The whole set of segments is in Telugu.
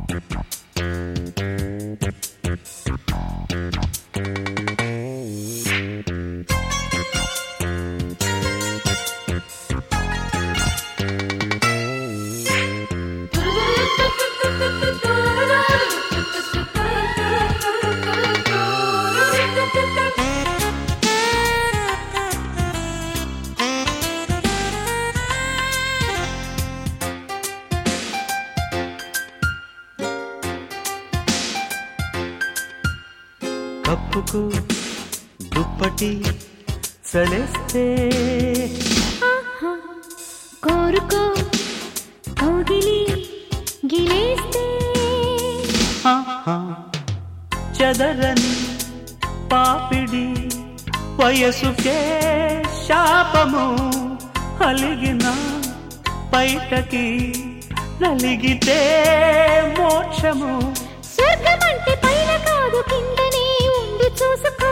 కప్పుకు దుప్పటి చలేస్తే ఆహా, కోరుకో కౌగిలి గిలేస్తే ఆహా, చెదరని పాపిడి వయసుకే శాపము అలిగిన బయటకి నలిగితే మోక్షము స్వర్గం అంటే పైన కాదు కిందనే ఉండి చూసుకో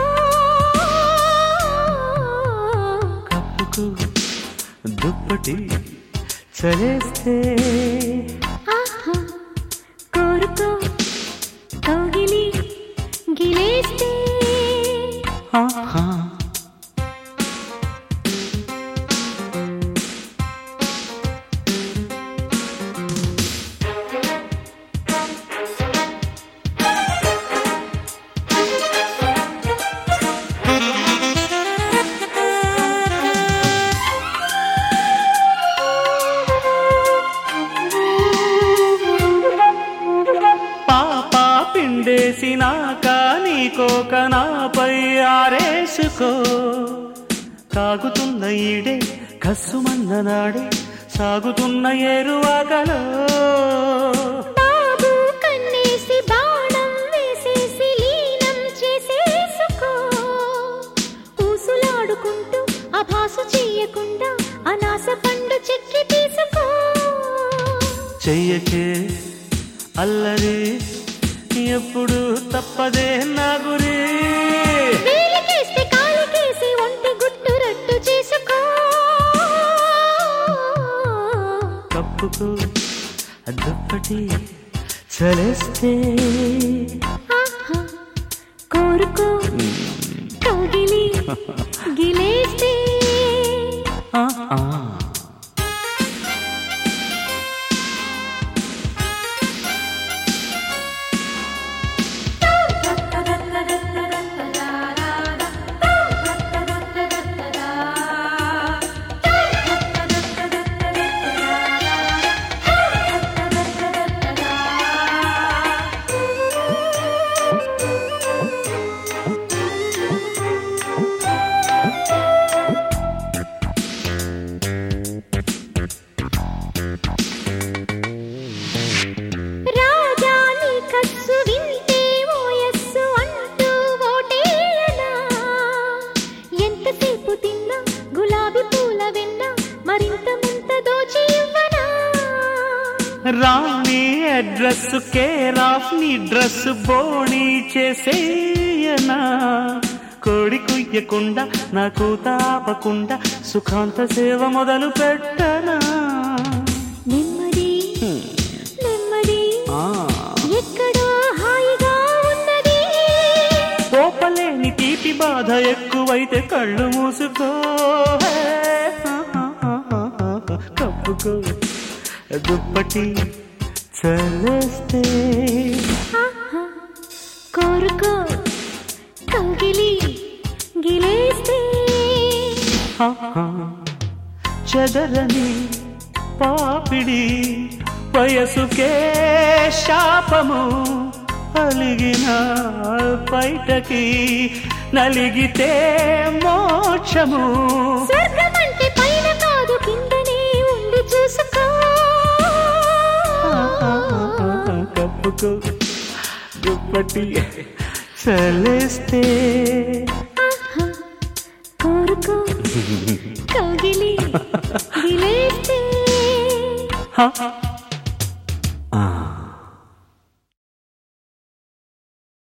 కప్పుకు దుప్పటి చలేస్తే ఆహా, కోరుకో కౌగిలి గిలేస్తే ఆహా. పాప పిండేసినాక నీకోక నాపై ఆరేసుకో కాగుతున్న ఈడే కస్సుమన్న నాడే సాగుతున్న ఏరువాగలో బాబు కన్నేసి బాణం వేసేసి లీనం చేసేసుకో ఊసులాడుకుంటూ అభాసు చెయ్యకుండా అనాస పండు చెక్కి తీసుకో చెయ్యకే అల్లరి ఎప్పుడు తప్పదే నా గురి వేలికేస్తే కాలికేసి ఒంటి గుట్టు రట్టు చేసుకో కప్పుకు దుప్పటి చలేస్తే ఆహా, కోరుకో కౌగిలి గిలేస్తే ఆ, ఆ. రాజా నీ కస్సు వింటే ఓయస్సు అంటూ ఓటేయనా ఎంతసేపు తిన్నా గులాబీ పూల వెన్న మరింత ముంత దోచి ఇవ్వనా రాణి అడ్రస్ కేర్ ఆఫ్ నీ డ్రెస్ బోణి చేసేయనా కోడి కుయ్యకుండా నాకు తాపకుండా సుఖాంత సేవ మొదలు పెట్టనా నెమ్మది నెమ్మది ఆ, ఎక్కడో హాయిగా ఉన్నది పోపలేని తీపి బాధ ఎక్కువైతే కళ్ళు మూసుకో కప్పుకో దుప్పటి చలేస్తే ఆహా, కోరుకో కౌగిలి గిలేస్తే ఆహా, చెదరని పాపిడి వయసుకే శాపము అలిగిన బయటకి నలిగితే మోక్షము స్వర్గం అంటే పైన కాదు కిందనే ఉండి చూసుకో కప్పుకు దుప్పటి చలేస్తే